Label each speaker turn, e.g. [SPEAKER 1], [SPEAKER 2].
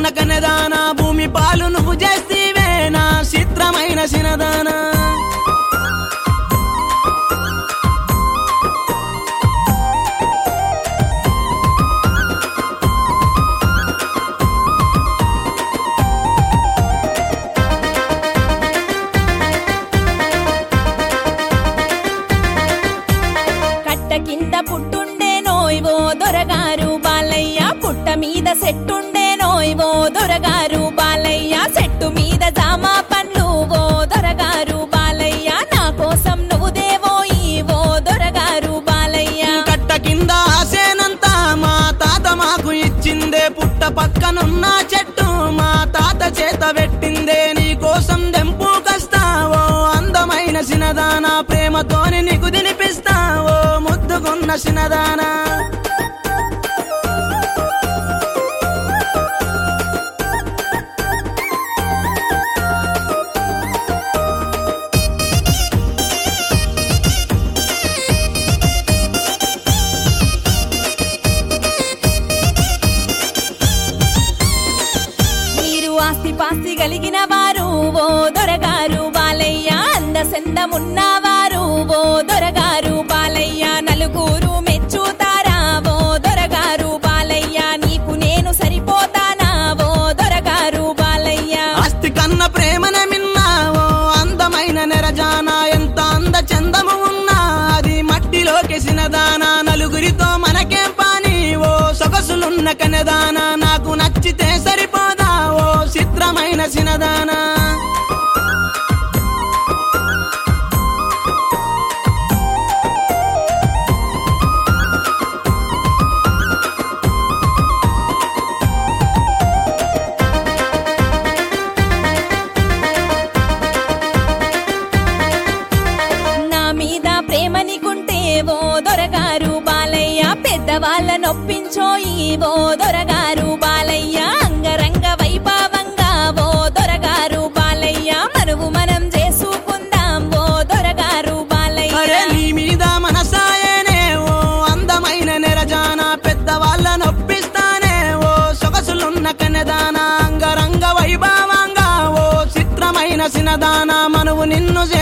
[SPEAKER 1] సొగసులున్న కనదాన భూమి పాలు నువ్వు చేస్తీవే నా చిత్రమైన సినదానా
[SPEAKER 2] కట్ట కింద పుట్టుండే నోయ్వో దొరగారు బాలయ్య పుట్ట మీద సెట్టుండే నోయ్వో దొరగారు బాలయ్య చెట్టు మీద జామా పండ్లు ఓ దొరగారు బాలయ్య నా కోసం నువ్వు దేవో ఈవో దొరగారు బాలయ్య
[SPEAKER 1] కట్ట కింద ఆసేనంత మా తాత మాకు ఇచ్చిందే పుట్ట పక్కనున్న చెట్టు మా తాత చేత పెట్టిందే నీ కోసం దెంపు కస్తావో అందమైన సినదానా ప్రేమతోని నీకు తినిపిస్తావో ముద్దుకున్న సినదానా
[SPEAKER 2] మీరు ఆస్తి పాస్తి కలిగిన వారు ఓ దొరగారు బాలయ్య అందసెందమున్నవారు ఓ దొరగారు బాలయ్య నలుగురు మెచ్చుతారా ఓ దొరగారు బాలయ్య నీకు నేను సరిపోతానా ఓ దొరగారు బాలయ్య
[SPEAKER 1] ఆస్తి కన్న ప్రేమనే మిన్నావో అందమైన నెరజానా ఎంత అంద చందము ఉన్నా అది మట్టిలోకి సినదానా నలుగురితో మనకేం పని ఓ సొగసులున్న కనదానా నాకు నచ్చితే సరిపోదా ఓ చిత్రమైన సినదానా
[SPEAKER 2] నా మీద ప్రేమ నీకుంటే ఓ దొరగారు బాలయ్య పెద్దవాళ్ళ నొప్పించోయి ఓ దొరగారు బాలయ్య అంగరంగ వైభవంగా ఓ దొరగారు బాలయ్య మనువు మనం చేసుకుందాం ఓ దొరగారు
[SPEAKER 1] అరే
[SPEAKER 2] బాలయ్య
[SPEAKER 1] నీ మీద మనసాయనే ఓ అందమైన నెరజానా పెద్దవాళ్ళ నొప్పిస్తానే ఓ సొగసులున్న కనదానా అంగరంగ వైభవంగా ఓ చిత్రమైన సినదానా మనువు నిన్ను